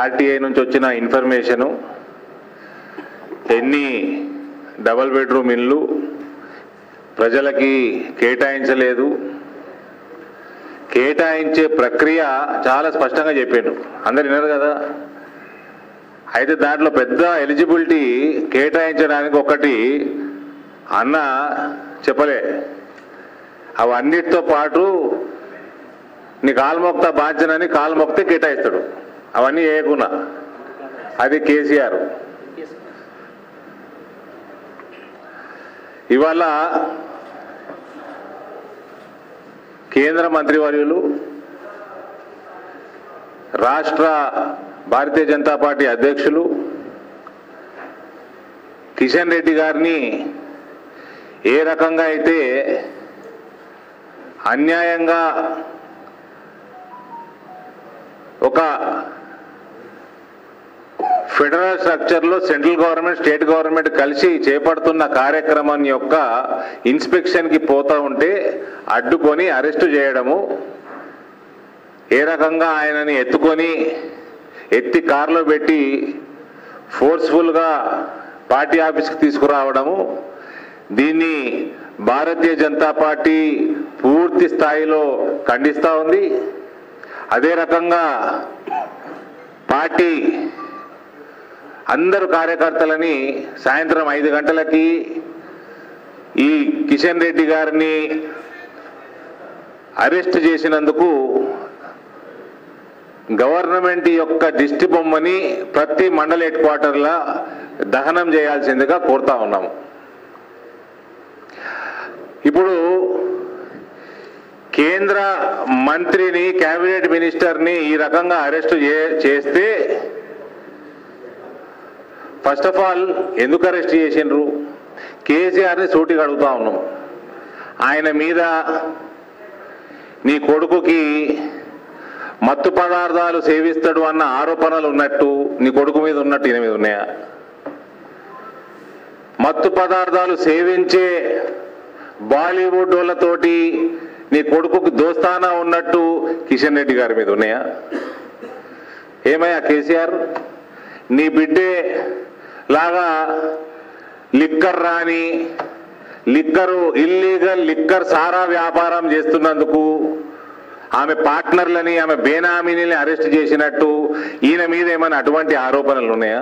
RTI నుంచి వచ్చిన information ఎన్ని డబల్ బెడ్రూమ్ ఇల్లు ప్రజలకి కేటాయించలేదు కేటాయించే ప్రక్రియ చాలా స్పష్టంగా చెప్పాను అందరు విన్నారు కదా అయితే దాంట్లో పెద్ద ఎలిజిబిలిటీ కేటాయించడానికి ఒకటి అన్న చెప్పలే అవన్నిటితో పాటు నీ కాలు మొక్త బాధ్యనని కాలు మొక్తే కేటాయిస్తాడు అవన్నీ వేయకున్నా అది కేసీఆర్ ఇవాళ కేంద్ర మంత్రివర్యులు రాష్ట్ర భారతీయ జనతా పార్టీ అధ్యక్షులు కిషన్ రెడ్డి గారిని ఏ రకంగా అయితే అన్యాయంగా ఒక ఫెడరల్ స్ట్రక్చర్లో సెంట్రల్ గవర్నమెంట్ స్టేట్ గవర్నమెంట్ కలిసి చేపడుతున్న కార్యక్రమం యొక్క ఇన్స్పెక్షన్కి పోతా ఉంటే అడ్డుకొని అరెస్టు చేయడము ఏ రకంగా ఆయనని ఎత్తుకొని ఎత్తి కారులో పెట్టి ఫోర్స్ఫుల్గా పార్టీ ఆఫీస్కి తీసుకురావడము దీన్ని భారతీయ జనతా పార్టీ పూర్తి స్థాయిలో ఖండిస్తూ ఉంది అదే రకంగా పార్టీ అందరు కార్యకర్తలని సాయంత్రం ఐదు గంటలకి ఈ కిషన్ రెడ్డి గారిని అరెస్ట్ చేసినందుకు గవర్నమెంట్ యొక్క దిష్టి బొమ్మని ప్రతి మండల హెడ్ క్వార్టర్ల దహనం చేయాల్సిందిగా కోరుతా ఉన్నాము ఇప్పుడు కేంద్ర మంత్రిని కేబినెట్ మినిస్టర్ని ఈ రకంగా అరెస్ట్ చేస్తే ఫస్ట్ ఆఫ్ ఆల్ ఎందుకు అరెస్ట్ చేసిండ్రు కేసీఆర్ని సూటిగా అడుగుతా ఉన్నాం ఆయన మీద నీ కొడుకుకి మత్తు పదార్థాలు సేవిస్తాడు అన్న ఆరోపణలు ఉన్నట్టు నీ కొడుకు మీద ఉన్నట్టు ఈయన మీద ఉన్నాయా మత్తు పదార్థాలు సేవించే బాలీవుడ్ వాళ్ళతోటి నీ కొడుకుకు దోస్తానా ఉన్నట్టు కిషన్ రెడ్డి గారి మీద ఉన్నాయా ఏమయ్యా కేసీఆర్ నీ బిడ్డే లాగా లిక్కర్ రాని లిక్కరు ఇల్లీగల్ లిక్కర్ సారా వ్యాపారం చేస్తున్నందుకు ఆమె పార్ట్నర్లని ఆమె బేనామీని అరెస్ట్ చేసినట్టు ఈయన మీద ఏమైనా అటువంటి ఆరోపణలు ఉన్నాయా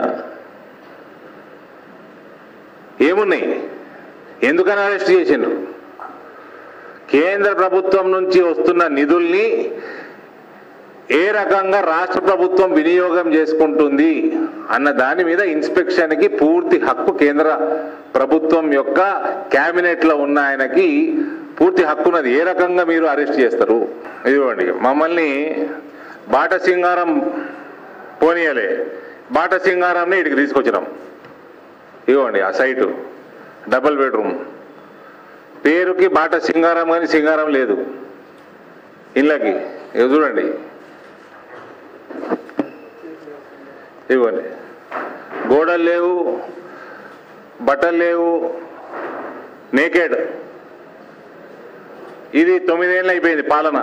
ఏమున్నాయి ఎందుకని అరెస్ట్ చేసిండ్రు కేంద్ర ప్రభుత్వం నుంచి వస్తున్న నిధుల్ని ఏ రకంగా రాష్ట్ర ప్రభుత్వం వినియోగం చేసుకుంటుంది అన్న దాని మీద ఇన్స్పెక్షన్కి పూర్తి హక్కు కేంద్ర ప్రభుత్వం యొక్క క్యాబినెట్లో ఉన్న ఆయనకి పూర్తి హక్కు ఉన్నది ఏ రకంగా మీరు అరెస్ట్ చేస్తారు ఇదిగోండి మమ్మల్ని బాట సింగారం పోనీయలే బాట సింగారంని ఇక్కడికి తీసుకొచ్చినాం ఇదిగోండి ఆ సైటు డబుల్ బెడ్రూమ్ పేరుకి బాట సింగారం కానీ సింగారం లేదు ఇళ్ళకి ఇవి చూడండి ఇవ్వండి గోడలు లేవు బట్టలు లేవు నేకెడ్ ఇది తొమ్మిదేళ్ళు అయిపోయింది పాలన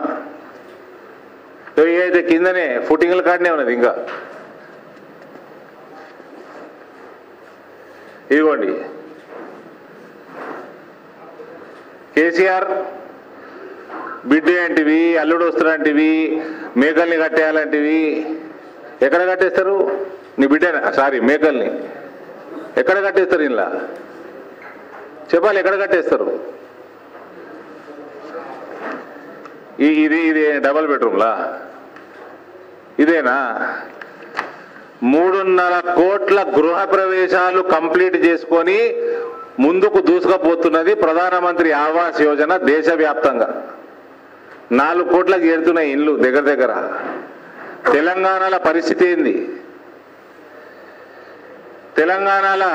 అయితే కిందనే ఫుటింగ్ల కాడనే ఉన్నది ఇంకా ఇదిగోండి కేసీఆర్ బిడ్డ ఏంటివి అల్లుడు వస్తున్నలాంటివి మేకల్ని కట్టేయాలంటివి ఎక్కడ కట్టేస్తారు నీ బిడ్డ సారీ మేకల్ని ఎక్కడ కట్టేస్తారు ఇలా చెప్పాలి ఎక్కడ కట్టేస్తారు ఈ ఇది ఇది డబల్ బెడ్రూమ్లా ఇదేనా మూడున్నర కోట్ల గృహ ప్రవేశాలు కంప్లీట్ చేసుకొని ముందుకు దూసుకుపోతున్నది ప్రధానమంత్రి ఆవాస్ యోజన దేశవ్యాప్తంగా నాలుగు కోట్లకు చేరుతున్నాయి ఇల్లు దగ్గర దగ్గర తెలంగాణల పరిస్థితి ఏంది తెలంగాణలో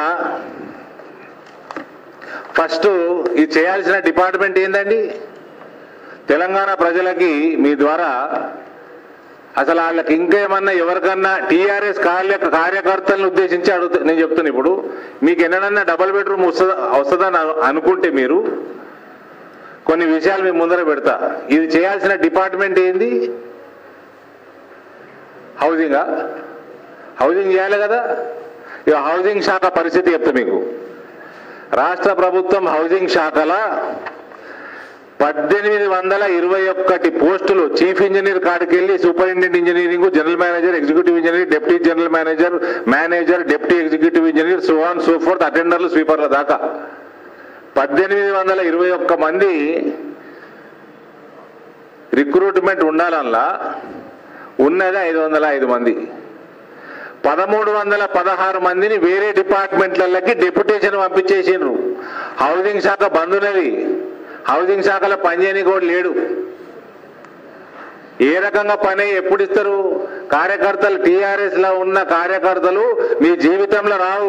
ఫస్ట్ ఇది చేయాల్సిన డిపార్ట్మెంట్ ఏందండి తెలంగాణ ప్రజలకి మీ ద్వారా అసలు వాళ్ళకి ఇంకేమన్నా ఎవరికన్నా టీఆర్ఎస్ కార్య కార్యకర్తలను ఉద్దేశించి అడుగుతా నేను చెప్తున్నా ఇప్పుడు మీకు ఎన్నడన్నా డబల్ బెడ్రూమ్ వస్తుందా వస్తుందని అను- అనుకుంటే మీరు కొన్ని విషయాలు మీ ముందర పెడతా ఇది చేయాల్సిన డిపార్ట్మెంట్ ఏంది హౌసింగా హౌసింగ్ చేయాలి కదా ఇక హౌసింగ్ శాఖ పరిస్థితి చెప్తా మీకు రాష్ట్ర ప్రభుత్వం హౌసింగ్ శాఖల పద్దెనిమిది వందల ఇరవై ఒక్కటి పోస్టులు చీఫ్ ఇంజనీర్ కాడికి వెళ్ళి superintendent engineering general manager executive engineer deputy general manager manager deputy executive engineer so on so fourth అటెండర్లు స్వీపర్ల దాకా పద్దెనిమిది వందల ఇరవై ఒక్క మంది రిక్రూట్మెంట్ ఉండాలల్లా ఉన్నది ఐదు వందల ఐదు మంది పదమూడు వందల పదహారు మందిని వేరే డిపార్ట్మెంట్లకి డెప్యుటేషన్ పంపించేసిండ్రు హౌసింగ్ శాఖ బంద్ ఉన్నది హౌసింగ్ శాఖలో పనిచేయని కూడా లేడు ఏ రకంగా పని ఎప్పుడు ఇస్తారు కార్యకర్తలు టీఆర్ఎస్ లో ఉన్న కార్యకర్తలు మీ జీవితంలో రావు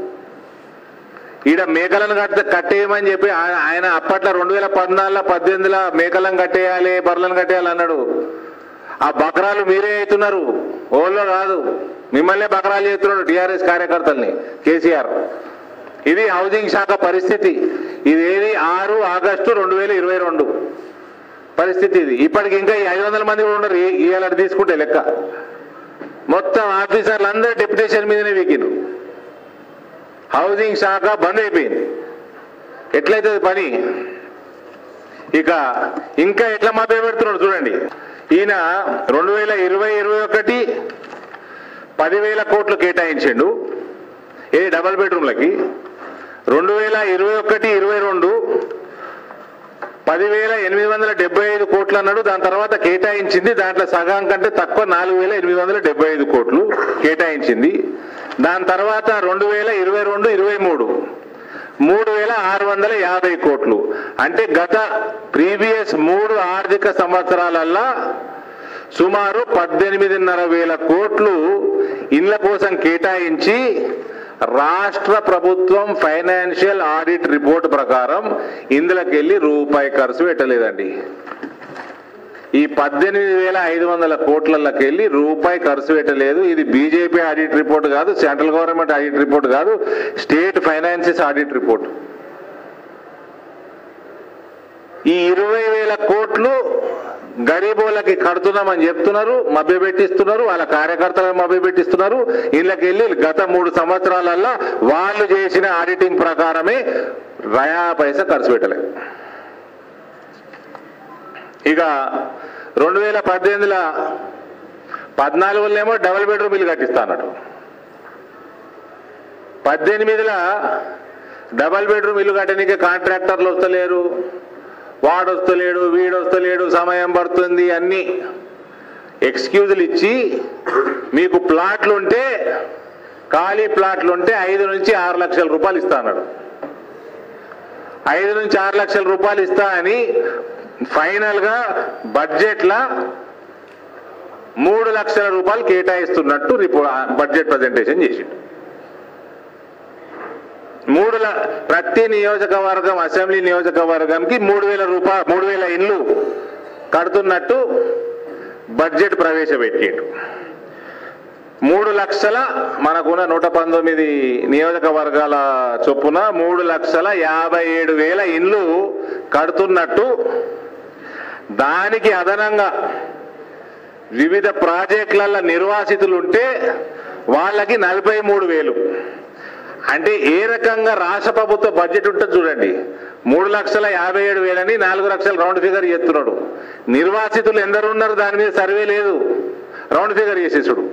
ఈడ మేకలను కట్ట కట్టేయమని చెప్పి ఆ- ఆయన అప్పట్లో రెండు వేల పద్నాలుగులో పద్దెనిమిదిలో మేకలను కట్టేయాలి బర్రెలను కట్టేయాలి అన్నాడు ఆ బకరాలు మీరే అవుతున్నారు ఓళ్ళో రాదు మిమ్మల్నే బకరాలు చేస్తున్నాడు టీఆర్ఎస్ కార్యకర్తల్ని కేసీఆర్ ఇది హౌసింగ్ శాఖ పరిస్థితి ఇది ఏది ఆరు ఆగస్టు రెండు వేల ఇరవై రెండు పరిస్థితి ఇది ఇప్పటికి ఇంకా ఈ ఐదు వందల మంది కూడా ఉన్నారు ఈ- ఇవాళ తీసుకుంటే లెక్క మొత్తం ఆఫీసర్లు అందరూ డెప్యుటేషన్ మీదనే వీకిరు హౌసింగ్ శాఖ బంద్ అయిపోయింది ఎట్లయితుంది పని ఇక ఇంకా ఎట్లా మభ్య పెడుతున్నాడు చూడండి ఈయన రెండు వేల ఇరవై ఇరవై ఒకటి పదివేల కోట్లు కేటాయించిండు ఏ డబల్ బెడ్రూమ్లకి రెండు వేల ఇరవై ఒకటి ఇరవై రెండు పదివేల ఎనిమిది వందల డెబ్బై ఐదు కోట్లు అన్నాడు దాని తర్వాత కేటాయించింది దాంట్లో సగం కంటే తక్కువ నాలుగు వేల ఎనిమిది వందల డెబ్బై ఐదు కోట్లు కేటాయించింది దాని తర్వాత రెండు వేల ఇరవై రెండు ఇరవై మూడు మూడు వేల ఆరు వందల యాభై కోట్లు అంటే గత ప్రీవియస్ మూడు ఆర్థిక సంవత్సరాలల్లా సుమారు పద్దెనిమిదిన్నర వేల కోట్లు ఇండ్ల కోసం కేటాయించి రాష్ట్ర ప్రభుత్వం ఫైనాన్షియల్ ఆడిట్ రిపోర్ట్ ప్రకారం ఇందులోకెళ్ళి రూపాయి ఖర్చు పెట్టలేదండి ఈ పద్దెనిమిది వేల ఐదు వందల కోట్లకి వెళ్ళి రూపాయి ఖర్చు పెట్టలేదు ఇది బీజేపీ ఆడిట్ రిపోర్ట్ కాదు సెంట్రల్ గవర్నమెంట్ ఆడిట్ రిపోర్ట్ కాదు స్టేట్ ఫైనాన్సెస్ ఆడిట్ రిపోర్ట్ ఈ ఇరవై వేల కోట్లు గరీబోళ్ళకి కడుతున్నామని చెప్తున్నారు మభ్య పెట్టిస్తున్నారు వాళ్ళ కార్యకర్తలను మభ్య పెట్టిస్తున్నారు ఇళ్ళకి వెళ్ళి గత మూడు సంవత్సరాలల్లో వాళ్ళు చేసిన ఆడిటింగ్ ప్రకారమే రయా పైసా ఖర్చు పెట్టలే ఇక రెండు వేల పద్దెనిమిదిలో పద్నాలుగులోనేమో డబుల్ బెడ్రూమ్ ఇల్లు కట్టిస్తా అన్నాడు పద్దెనిమిదిలో డబల్ బెడ్రూమ్ ఇల్లు కట్టడానికి కాంట్రాక్టర్లు వస్తలేరు వాడు వస్తలేడు వీడు వస్తలేడు సమయం పడుతుంది అన్ని ఎక్స్క్యూజులు ఇచ్చి మీకు ప్లాట్లు ఉంటే ఖాళీ ప్లాట్లు ఉంటే ఐదు నుంచి ఆరు లక్షల రూపాయలు ఇస్తా అన్నాడు ఐదు నుంచి ఆరు లక్షల రూపాయలు ఇస్తా అని ఫైనల్ గా బడ్జెట్ లా మూడు లక్షల రూపాయలు కేటాయిస్తున్నట్టు రిపోర్ట్ బడ్జెట్ ప్రజెంటేషన్ చేసిండు మూడు ల- ప్రతి నియోజకవర్గం అసెంబ్లీ నియోజకవర్గంకి మూడు వేల రూపాయలు మూడు వేల ఇండ్లు కడుతున్నట్టు బడ్జెట్ ప్రవేశపెట్టిండు మూడు లక్షల మనకున్న నూట పంతొమ్మిది నియోజకవర్గాల చొప్పున మూడు లక్షల యాభై ఏడు వేల ఇండ్లు కడుతున్నట్టు దానికి అదనంగా వివిధ ప్రాజెక్టుల నిర్వాసితులు ఉంటే వాళ్ళకి నలభై మూడు వేలు అంటే ఏ రకంగా రాష్ట్ర ప్రభుత్వ బడ్జెట్ ఉంటుంది చూడండి మూడు లక్షల యాభై ఏడు వేలని నాలుగు లక్షల రౌండ్ ఫిగర్ చేస్తున్నాడు నిర్వాసితులు ఎందరు ఉన్నారు దాని మీద సర్వే లేదు రౌండ్ ఫిగర్ చేసేసుడు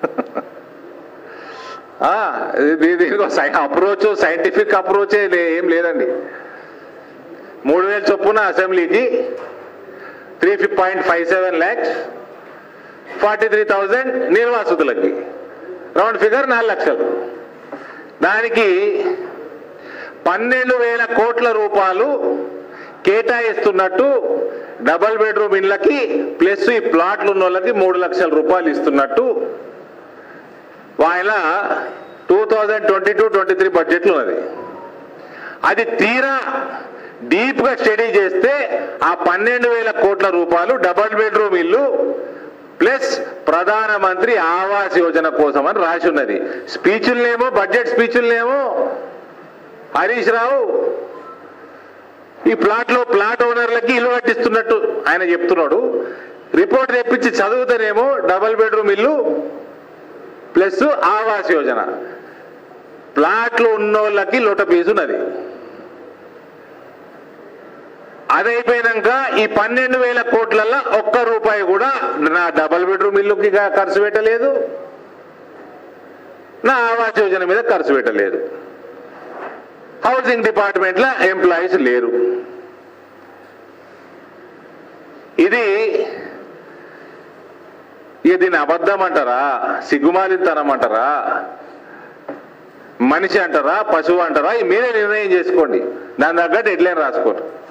ఆ, ఇది- దీనికి అప్రోచ్ సైంటిఫిక్ అప్రోచ్ ఏం లేదండి మూడు వేల చొప్పున అసెంబ్లీకి three point five seven lakhs forty three thousand నిర్వాసితులకి రౌండ్ ఫిగర్ నాలుగు లక్షలు దానికి పన్నెండు వేల కోట్ల రూపాయలు కేటాయిస్తున్నట్టు డబల్ బెడ్రూమ్ ఇళ్ళకి ప్లస్ ఈ ప్లాట్లు ఉన్న వాళ్ళకి మూడు లక్షల రూపాయలు ఇస్తున్నట్టు ఆయన two thousand twenty two twenty three బడ్జెట్లో ఉన్నది అది తీరా డీప్ గా స్టడీ చేస్తే ఆ పన్నెండు వేల కోట్ల రూపాయలు డబల్ బెడ్రూమ్ ఇల్లు ప్లస్ ప్రధానమంత్రి ఆవాస్ యోజన కోసం అని రాసి ఉన్నది స్పీచ్లనేమో బడ్జెట్ స్పీచ్లనేమో హరీష్ రావు ఈ ప్లాట్ లో ప్లాట్ ఓనర్లకి ఇల్లు కట్టిస్తున్నట్టు ఆయన చెప్తున్నాడు రిపోర్ట్ తెప్పించి చదువుతానేమో డబల్ బెడ్రూమ్ ఇల్లు ప్లస్ ఆవాస్ యోజన ప్లాట్లు ఉన్నోళ్ళకి లోట ఫీజు ఉన్నది అది అయిపోయినాక ఈ పన్నెండు వేల కోట్లల్లో ఒక్క రూపాయి కూడా నా డబల్ బెడ్రూమ్ ఇల్లుకి గా- ఖర్చు పెట్టలేదు నా ఆవాస్ యోజన మీద ఖర్చు పెట్టలేదు హౌసింగ్ డిపార్ట్మెంట్లో ఎంప్లాయీస్ లేరు ఇది ఇక దీన్ని అబద్ధం అంటారా సిగ్గుమాలితనం అంటారా మనిషి అంటారా పశువు అంటారా ఇది మీరే నిర్ణయం చేసుకోండి దాని తగ్గట్టు ఎట్లయినా రాసుకోండి